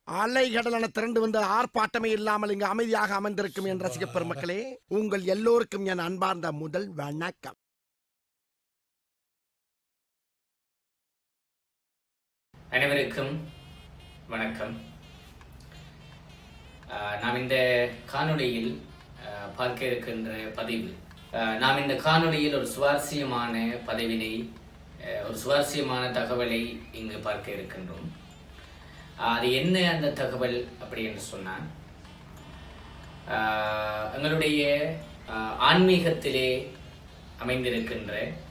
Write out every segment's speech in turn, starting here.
அலைகடலான திரண்டு வந்த ஆர்ப்பாட்டமே இல்லாமல் இங்கு அமைதியாக அமர்ந்திருக்கும் என் ரசிக பெருமக்களே உங்கள் எல்லோருக்கும் என் அன்பார்ந்த முதல் வணக்கம் அனைவருக்கும் வணக்கம் ஆஹ் நாம் இந்த காணொளியில் ஆஹ் பார்க்க இருக்கின்ற பதிவு ஆஹ் நாம் இந்த காணொளியில் ஒரு சுவாரஸ்யமான பதிவினை ஆஹ் ஒரு சுவாரஸ்யமான தகவலை இங்கு பார்க்க இருக்கின்றோம் ஆஹ் அது என்ன அந்த தகவல் அப்படி என்று சொன்னால் ஆஹ் எங்களுடைய ஆஹ் ஆன்மீகத்திலே அமைந்திருக்கின்ற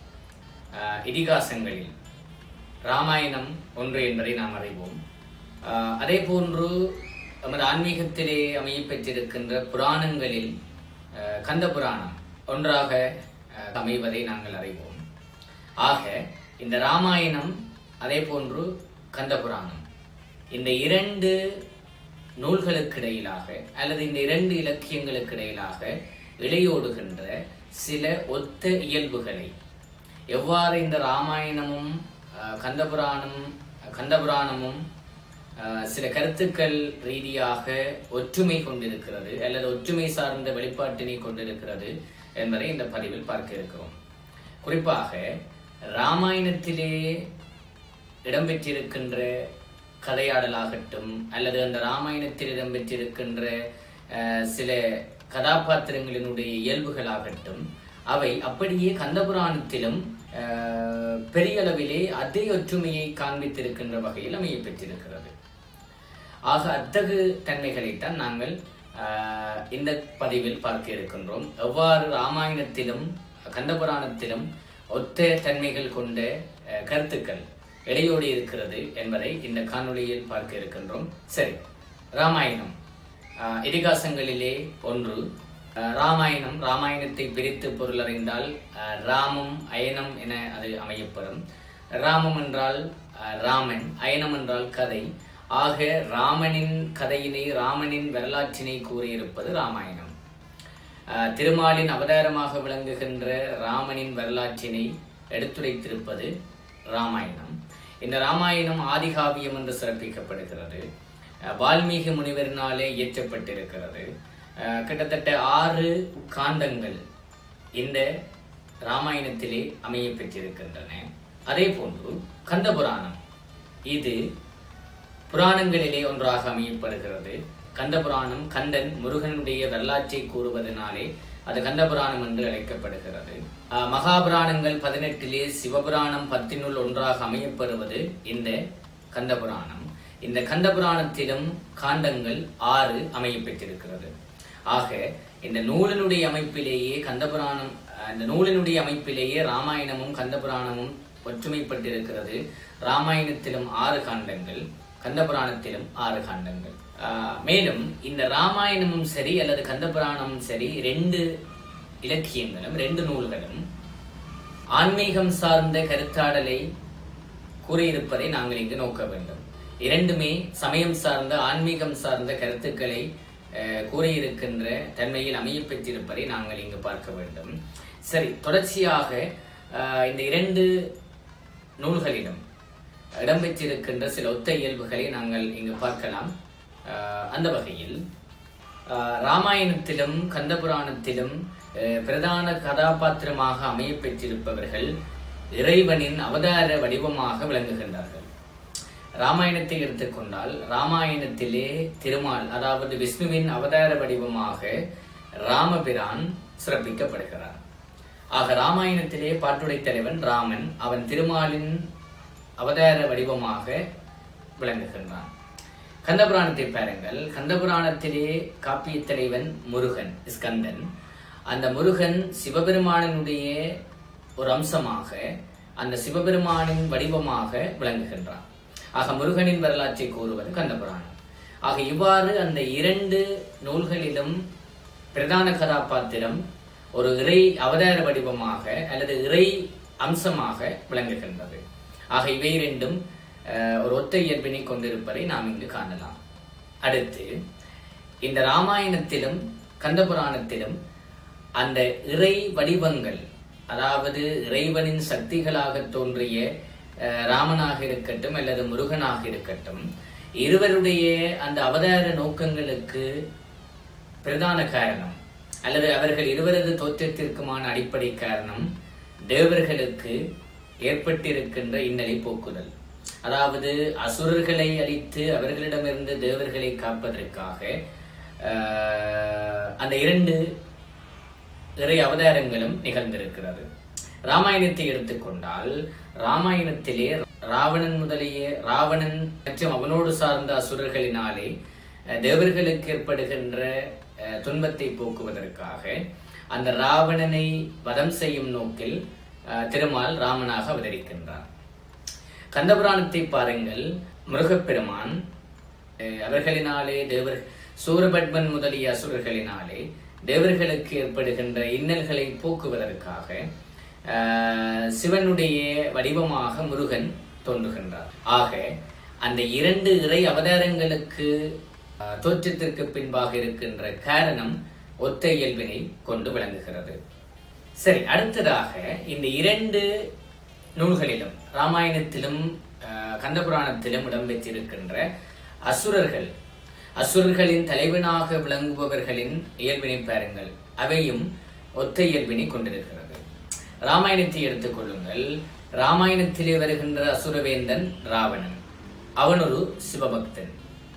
ஆஹ் இதிகாசங்களில் ராமாயணம் ஒன்று என்பதை நாம் அறிவோம் ஆஹ் அதே போன்று நமது ஆன்மீகத்திலே அமைய பெற்றிருக்கின்ற புராணங்களில் ஆஹ் கந்த புராணம் ஒன்றாக ஆஹ் அமைவதை நாங்கள் அறிவோம் ஆக இந்த ராமாயணம் அதே போன்று கந்த புராணம் இந்த இரண்டு நூல்களுக்கு இடையிலாக அல்லது இந்த இரண்டு இலக்கியங்களுக்கு இடையிலாக இடையோடுகின்ற சில ஒத்த இயல்புகளை எவ்வாறு இந்த ராமாயணமும் அஹ், கந்தபுராணம் கந்தபுராணமும் அஹ், சில கருத்துக்கள் ரீதியாக ஒற்றுமை கொண்டிருக்கிறது அல்லது ஒற்றுமை சார்ந்த வெளிப்பாட்டினை கொண்டிருக்கிறது என்பதை இந்த பதிவில் பார்க்க இருக்கிறோம் குறிப்பாக ராமாயணத்திலே இடம்பெற்றிருக்கின்ற கதையாடலாகட்டும் அல்லது அந்த ராமாயணத்தில் இடம்பெற்றிருக்கின்ற அஹ், சில கதாபாத்திரங்களினுடைய இயல்புகளாகட்டும் அவை அப்படியே கந்தபுராணத்திலும் அஹ், பெரிய அளவிலே அதே ஒற்றுமையை காண்பித்திருக்கின்ற வகையில் அமைய பெற்றிருக்கிறது ஆக அத்தகு தன்மைகளைத்தான் நாங்கள் ஆஹ், இந்த பதிவில் பார்க்க இருக்கின்றோம் எவ்வாறு ராமாயணத்திலும் கந்தபுராணத்திலும் ஒத்த தன்மைகள் கொண்ட அஹ், கருத்துக்கள் இடையோடி இருக்கிறது என்பதை இந்த காணொளியில் பார்க்க இருக்கின்றோம் சரி ராமாயணம் ஆஹ், இதிகாசங்களிலே ஒன்று ஆஹ், ராமாயணம் ராமாயணத்தை பிரித்து பொருள் அறிந்தால் ஆஹ், ராமம் அயனம் என அது அமையப்படும் ராமம் என்றால் ஆஹ், ராமன் அயனம் என்றால் கதை ஆக ராமனின் கதையினை ராமனின் வரலாற்றினை கூறியிருப்பது ராமாயணம் ஆஹ், திருமாலின் அவதாரமாக விளங்குகின்ற ராமனின் வரலாற்றினை எடுத்துரைத்திருப்பது ராமாயணம் இந்த ராமாயணம் ஆதிகாவியம் என்று சிறப்பிக்கப்படுகிறது அஹ் வால்மீகி முனிவரினாலே இயற்றப்பட்டிருக்கிறது அஹ் கிட்டத்தட்ட ஆறு காண்டங்கள் இந்த ராமாயணத்திலே அமைய பெற்றிருக்கின்றன அதே போன்று கந்தபுராணம் இது புராணங்களிலே ஒன்றாக அமையப்படுகிறது கந்தபுராணம் கந்தன் முருகனுடைய வரலாற்றை கூறுவதனாலே அது கந்தபுராணம் என்று அழைக்கப்படுகிறது ஆஹ் மகாபுராணங்கள் பதினெட்டிலே சிவபுராணம் பத்தினுள் ஒன்றாக அமையப்படுவது இந்த கந்தபுராணம் இந்த கந்தபுராணத்திலும் காண்டங்கள் ஆறு அமைய பெற்றிருக்கிறது ஆக இந்த நூலினுடைய அமைப்பிலேயே கந்தபுராணம் ஆஹ் இந்த நூலினுடைய அமைப்பிலேயே ராமாயணமும் கந்தபுராணமும் ஒற்றுமைப்பட்டிருக்கிறது ராமாயணத்திலும் ஆறு காண்டங்கள் கந்தபுராணத்திலும் ஆறு காண்டங்கள் ஆஹ் மேலும் இந்த ராமாயணமும் சரி அல்லது கந்தபுராணமும் சரி ரெண்டு இலக்கியங்களும் ரெண்டு நூல்களும் ஆன்மீகம் சார்ந்த கருத்தாடலை கூறியிருப்பதை நாங்கள் இங்கு நோக்க வேண்டும் இரண்டுமே சமயம் சார்ந்த ஆன்மீகம் சார்ந்த கருத்துக்களை அஹ், கூறியிருக்கின்ற தன்மையில் அமைய பெற்றிருப்பதை நாங்கள் இங்கு பார்க்க வேண்டும் சரி தொடர்ச்சியாக அஹ், இந்த இரண்டு நூல்களிலும் இடம்பெற்றிருக்கின்ற சில ஒத்த இயல்புகளை நாங்கள் இங்கு பார்க்கலாம் அஹ், அந்த வகையில் அஹ், ராமாயணத்திலும் கந்தபுராணத்திலும் அஹ், பிரதான கதாபாத்திரமாக அமைய பெற்றிருப்பவர்கள் இறைவனின் அவதார வடிவமாக விளங்குகின்றார்கள் ராமாயணத்தை எடுத்துக்கொண்டால் ராமாயணத்திலே திருமால் அதாவது விஷ்ணுவின் அவதார வடிவமாக ராமபிரான் சிறப்பிக்கப்படுகிறார் ஆக ராமாயணத்திலே பாட்டுடை தலைவன் ராமன் அவன் திருமாலின் அவதார வடிவமாக விளங்குகின்றான் கந்தபுராணத்தை பாருங்கள் கந்தபுராணத்திலே காப்பிய தலைவன் முருகன் ஸ்கந்தன் அந்த முருகன் சிவபெருமானினுடைய ஒரு அம்சமாக அந்த சிவபெருமானின் வடிவமாக விளங்குகின்றான் ஆக முருகனின் வரலாற்றை கூறுவது கந்தபுராணம் ஆக இவ்வாறு அந்த இரண்டு நூல்களிலும் பிரதான கதாபாத்திரம் ஒரு இறை அவதார வடிவமாக அல்லது இறை அம்சமாக விளங்குகின்றது ஆக இவை இரண்டும் அஹ், ஒரு ஒத்த இயல்பினை கொண்டிருப்பதை நாம் இங்கு காணலாம் அடுத்து இந்த ராமாயணத்திலும் கந்தபுராணத்திலும் அந்த இறை வடிவங்கள் அதாவது இறைவனின் சக்திகளாக தோன்றிய அஹ், ராமனாக இருக்கட்டும் அல்லது முருகனாக இருக்கட்டும் இருவருடைய அந்த அவதார நோக்கங்களுக்கு பிரதான காரணம் அல்லது அவர்கள் இருவரது தோற்றத்திற்குமான அடிப்படை காரணம் தேவர்களுக்கு ஏற்பட்டிருக்கின்ற இன்னலை போக்குதல் அதாவது அசுரர்களை அழித்து அவர்களிடமிருந்து தேவர்களை காப்பதற்காக ஆஹ், அந்த இரண்டு இறை அவதாரங்களும் நிகழ்ந்திருக்கிறது ராமாயணத்தை எடுத்துக்கொண்டால் ராமாயணத்திலே ராவணன் முதலிய ராவணன் மற்றும் அவனோடு சார்ந்த அசுரர்களினாலே அஹ், தேவர்களுக்கு ஏற்படுகின்ற அஹ், துன்பத்தை போக்குவதற்காக அந்த ராவணனை வதம் செய்யும் நோக்கில் அஹ், திருமால் ராமனாக அவதரிக்கின்றார் கந்தபுராணத்தை பாருங்கள் முருகப்பெருமான் அஹ், அவர்களினாலே தேவர் சூரபட்மன் முதலிய அசுரர்களினாலே தேவர்களுக்கு ஏற்படுகின்ற இன்னல்களை போக்குவதற்காக அஹ், சிவனுடைய வடிவமாக முருகன் தோன்றுகின்றார் ஆக அந்த இரண்டு இறை அவதாரங்களுக்கு அஹ், தோற்றத்திற்கு பின்பாக இருக்கின்ற காரணம் ஒத்த இயல்பினை கொண்டு விளங்குகிறது சரி அடுத்ததாக இந்த இரண்டு நூல்களிலும் ராமாயணத்திலும் அஹ், கந்தபுராணத்திலும் இடம்பெற்றிருக்கின்ற அசுரர்கள் அசுரர்களின் தலைவனாக விளங்குபவர்களின் இயல்பினை பாருங்கள் அவையும் ஒத்த இயல்பினை கொண்டிருக்கிறது ராமாயணத்தை எடுத்துக்கொள்ளுங்கள் ராமாயணத்திலே வருகின்ற அசுரவேந்தன் ராவணன் அவன் ஒரு சிவபக்தன்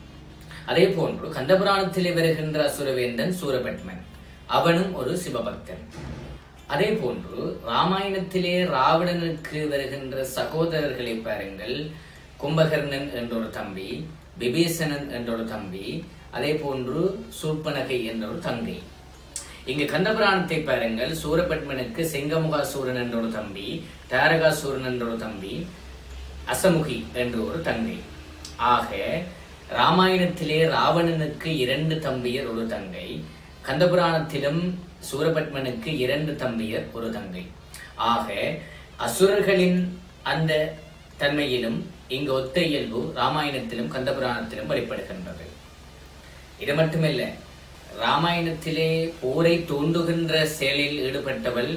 அதே போன்று கந்தபுராணத்திலே வருகின்ற அசுரவேந்தன் சூரபட்மன் அவனும் ஒரு சிவபக்தன் அதே போன்று ராமாயணத்திலே ராவணனுக்கு வருகின்ற சகோதரர்களை பாருங்கள் கும்பகர்ணன் என்ற ஒரு தம்பி விபீஷணன் என்ற ஒரு தம்பி அதே போன்று சூர்பனகை என்ற ஒரு தங்கை இங்கு கந்தபுராணத்தை பாருங்கள் சூரபட்மனுக்கு செங்கமுகாசூரன் என்ற ஒரு தம்பி தாரகாசூரன் என்ற ஒரு தம்பி அசமுகி என்ற ஒரு தங்கை ஆக ராமாயணத்திலே ராவணனுக்கு இரண்டு தம்பியர் ஒரு தங்கை கந்தபுராணத்திலும் சூரபட்மனுக்கு இரண்டு தம்பியர் ஒரு தங்கை ஆக அசுரர்களின் அந்த தன்மையிலும் இங்கு ஒத்த இயல்பு ராமாயணத்திலும் கந்தபுராணத்திலும் வெளிப்படுகின்றது இது மட்டுமில்ல ராமாயணத்திலே போரை தூண்டுகின்ற செயலில் ஈடுபட்டவள்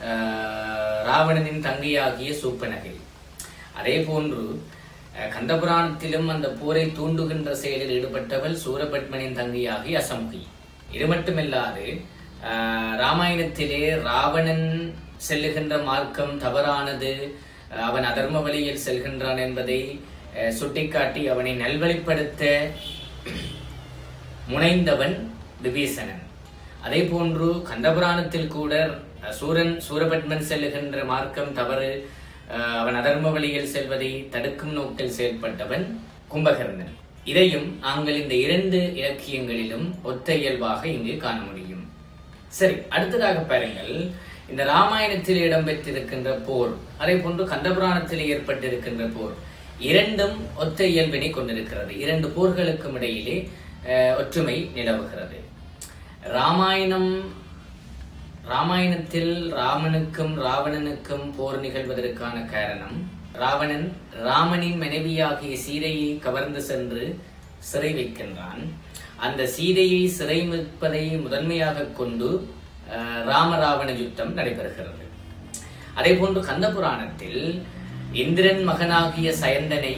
ஆஹ், ராவணனின் தங்கையாகிய சூப்பனகை அதே போன்று அஹ், கந்தபுராணத்திலும் அந்த போரை தூண்டுகின்ற செயலில் ஈடுபட்டவள் சூரபட்மனின் தங்கையாகிய அசமுகி இது மட்டுமில்லாது ஆஹ், ராமாயணத்திலே ராவணன் செல்லுகின்ற மார்க்கம் தவறானது அஹ், அவன் அதர்ம வழியில் செல்கின்றான் என்பதை அஹ், சுட்டிக்காட்டி அவனை நல்வழிப்படுத்த முனைந்தவன் விபீஷணன் அதே போன்று கந்தபுராணத்தில் கூட அஹ், சூரன் சூரபத்மன் செல்லுகின்ற மார்க்கம் தவறு அஹ், அவன் அதர்ம வழியில் செல்வதை தடுக்கும் நோக்கில் செயல்பட்டவன் கும்பகர்ணன் இதையும் நாங்கள் இந்த இரண்டு இலக்கியங்களிலும் ஒத்த இயல்பாக இங்கு காண முடியும் சரி அடுத்ததாக பாருங்கள் இந்த ராமாயணத்தில் இடம்பெற்றிருக்கின்ற போர் அதே போன்று கந்தபுராணத்தில் ஏற்பட்டிருக்கின்ற போர் இரண்டும் ஒத்த இயல்பினை கொண்டிருக்கிறது இரண்டு போர்களுக்கும் இடையிலே அஹ், ஒற்றுமை நிலவுகிறது ராமாயணம் ராமாயணத்தில் ராமனுக்கும் ராவணனுக்கும் போர் நிகழ்வதற்கான காரணம் ராவணன் ராமனின் மனைவியாகிய சீதையை கவர்ந்து சென்று சிறை வைக்கின்றான் அந்த சீதையை சிறை மீட்பதை முதன்மையாக கொண்டு அஹ், ராமராவண யுத்தம் நடைபெறுகிறது அதே போன்று கந்த புராணத்தில் இந்திரன் மகனாகிய சயந்தனை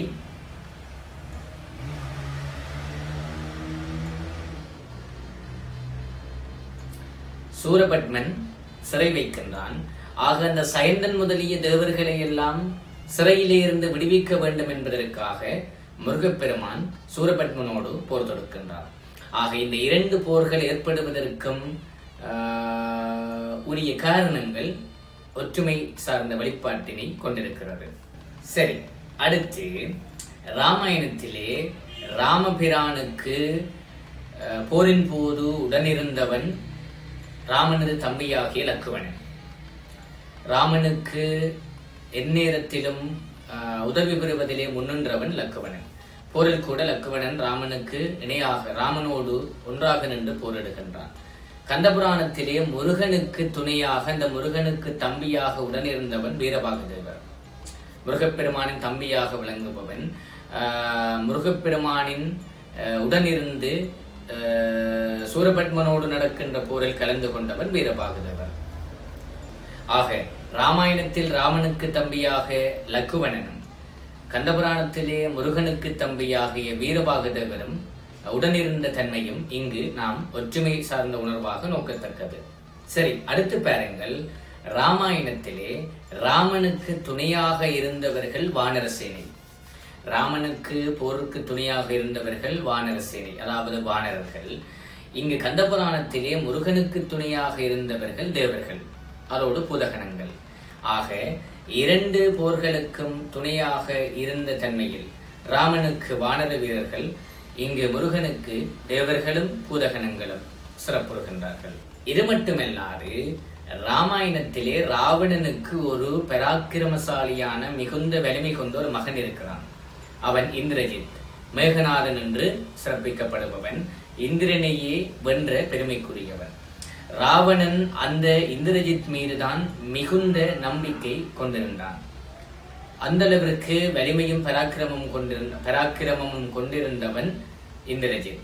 சூரபட்மன் சிறை வைக்கின்றான் ஆக அந்த சயந்தன் முதலிய தேவர்களை எல்லாம் சிறையிலே இருந்து விடுவிக்க வேண்டும் என்பதற்காக முருகப்பெருமான் சூரபட்மனோடு போர் தொடுக்கின்றார் ஆக இந்த இரண்டு போர்கள் ஏற்படுவதற்கும் ஆஹ், உரிய காரணங்கள் ஒற்றுமை சார்ந்த வெளிப்பாட்டினை கொண்டிருக்கிறது சரி அடுத்து ராமாயணத்திலே ராமபிரானுக்கு அஹ், போரின் போது உடனிருந்தவன் ராமனது தம்பியாகிய லக்குவனன் ராமனுக்கு எந்நேரத்திலும் ஆஹ், உதவி பெறுவதிலே முன்னின்றவன் லக்குவனன் போரில் கூட லக்குவனன் ராமனுக்கு இணையாக ராமனோடு ஒன்றாக நின்று போரிடுகின்றான் கந்தபுராணத்திலே முருகனுக்கு துணையாக அந்த முருகனுக்கு தம்பியாக உடனிருந்தவன் வீரபாகதேவர் முருகப்பெருமானின் தம்பியாக விளங்குபவன் ஆஹ், முருகப்பெருமானின் ஆஹ், உடனிருந்து ஆஹ், சூரபத்மனோடு நடக்கின்ற போரில் கலந்து கொண்டவன் வீரபாகதேவர் ஆக ராமாயணத்தில் ராமனுக்கு தம்பியாக லக்குவணனும் கந்தபுராணத்திலே முருகனுக்கு தம்பியாகிய வீரபாகதேவரும் உடனிருந்த தன்மையும் இங்கு நாம் ஒற்றுமை சார்ந்த உணர்வாக நோக்கத்தக்கது சரி அடுத்து பாருங்கள் ராமாயணத்திலே ராமனுக்கு துணையாக இருந்தவர்கள் வானரசேனை ராமனுக்கு போருக்கு துணையாக இருந்தவர்கள் வானரசேனை அதாவது வானரர்கள் இங்கு கந்தபுராணத்திலே முருகனுக்கு துணையாக இருந்தவர்கள் தேவர்கள் அதோடு புதகணங்கள் ஆக இரண்டு போர்களுக்கும் துணையாக இருந்த தன்மையில் ராமனுக்கு வானர வீரர்கள் இங்கு முருகனுக்கு தேவர்களும் பூதகணங்களும் சிறப்புறுகின்றார்கள் இது மட்டுமல்லாது ராமாயணத்திலே ராவணனுக்கு ஒரு பராக்கிரமசாலியான மிகுந்த வலிமை கொண்ட ஒரு மகன் இருக்கிறான் அவன் இந்திரஜித் மேகநாதன் என்று சிறப்பிக்கப்படுபவன் இந்திரனையே வென்ற பெருமைக்குரியவன் ராவணன் அந்த இந்திரஜித் மீதுதான் மிகுந்த நம்பிக்கை கொண்டிருந்தான் அந்த அளவிற்கு வலிமையும் பராக்கிரமமும் கொண்டிருந்த பராக்கிரமமும் கொண்டிருந்தவன் இந்திரஜித்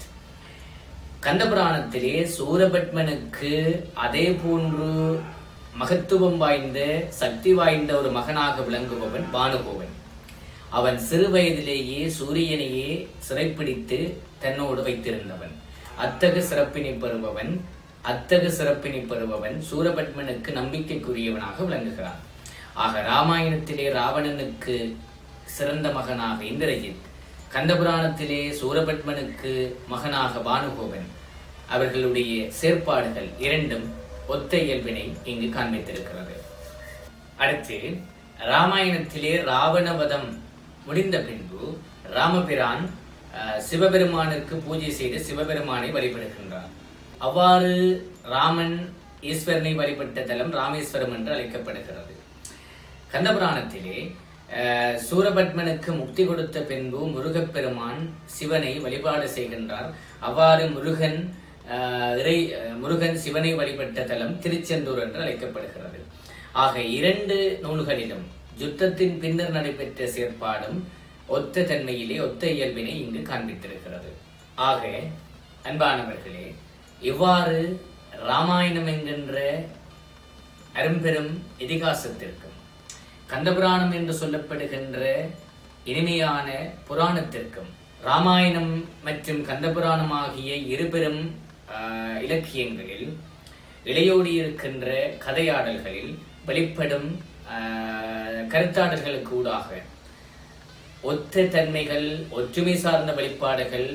கந்தபுராணத்திலே சூரபத்மனுக்கு அதே போன்று மகத்துவம் வாய்ந்த சக்தி வாய்ந்த ஒரு மகனாக விளங்குபவன் பானுகோவன் அவன் சிறு வயதிலேயே சூரியனையே சிறைப்பிடித்து தன்னோடு வைத்திருந்தவன் அத்தகு சிறப்பினை பெறுபவன் அத்தகு சிறப்பினை பெறுபவன் சூரபத்மனுக்கு நம்பிக்கைக்குரியவனாக விளங்குகிறான் ஆக ராமாயணத்திலே ராவணனுக்கு சிறந்த மகனாக இந்திரஜித் கந்தபுராணத்திலே சூரபத்மனுக்கு மகனாக பானுகோவன் அவர்களுடைய செயற்பாடுகள் இரண்டும் ஒத்த இயல்பினை இங்கு காண்பித்திருக்கிறது அடுத்து ராமாயணத்திலே ராவணவதம் முடிந்த பின்பு ராமபிரான் அஹ், சிவபெருமானுக்கு பூஜை செய்து சிவபெருமானை வழிபடுகின்றார் அவ்வாறு ராமன் ஈஸ்வரனை வழிபட்ட தலம் ராமேஸ்வரம் என்று அழைக்கப்படுகிறது கந்தபுராணத்திலே அஹ், சூரபத்மனுக்கு முக்தி கொடுத்த பின்பு முருகப்பெருமான் சிவனை வழிபாடு செய்கின்றார் அவ்வாறு முருகன் அஹ், இறை அஹ், முருகன் சிவனை வழிபட்ட தலம் திருச்செந்தூர் என்று அழைக்கப்படுகிறது ஆக இரண்டு நூல்களிலும் யுத்தத்தின் பின்னர் நடைபெற்ற செயற்பாடும் ஒத்த தன்மையிலே ஒத்த இயல்பினை இங்கு காண்பித்திருக்கிறது ஆக அன்பானவர்களே இவ்வாறு ராமாயணம் என்கின்ற அரும்பெரும் இதிகாசத்திற்கும் கந்தபுராணம் என்று சொல்லப்படுகின்ற இனிமையான புராணத்திற்கும் ராமாயணம் மற்றும் கந்தபுராணம் ஆகிய இருபெரும் ஆஹ், இலக்கியங்களில் இளையோடி இருக்கின்ற கதையாடல்களில் வெளிப்படும் ஆஹ், கருத்தாடல்களுக்கு ஊடாக ஒத்த தன்மைகள் ஒற்றுமை சார்ந்த வெளிப்பாடுகள்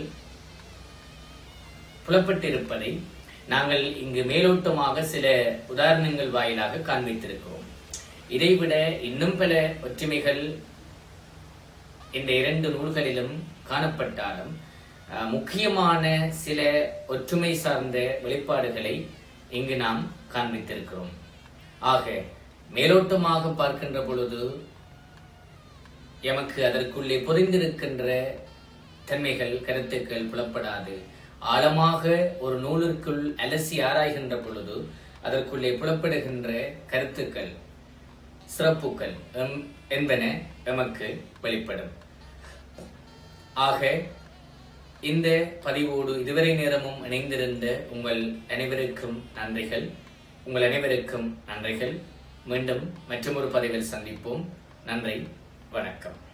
புலப்பட்டிருப்பதை நாங்கள் இங்கு மேலோட்டமாக சில உதாரணங்கள் வாயிலாக காண்பித்திருக்கிறோம் இதைவிட இன்னும் பல ஒற்றுமைகள் இந்த இரண்டு நூல்களிலும் காணப்பட்டாலும் அஹ், முக்கியமான சில ஒற்றுமை சார்ந்த வெளிப்பாடுகளை இங்கு நாம் காண்பித்திருக்கிறோம் ஆக மேலோட்டமாக பார்க்கின்ற பொழுது எமக்கு அதற்குள்ளே புரிந்திருக்கின்ற தன்மைகள் கருத்துக்கள் புலப்படாது ஆழமாக ஒரு நூலிற்குள் அலசி ஆராய்கின்ற பொழுது அதற்குள்ளே புலப்படுகின்ற கருத்துக்கள் சிறப்புக்கள் எம்- என்பன எமக்கு வெளிப்படும் ஆக இந்த பதிவோடு இதுவரை நேரமும் இணைந்திருந்த உங்கள் அனைவருக்கும் நன்றிகள் உங்கள் அனைவருக்கும் நன்றிகள் மீண்டும் மற்றொரு பதிவில் சந்திப்போம் நன்றி வணக்கம்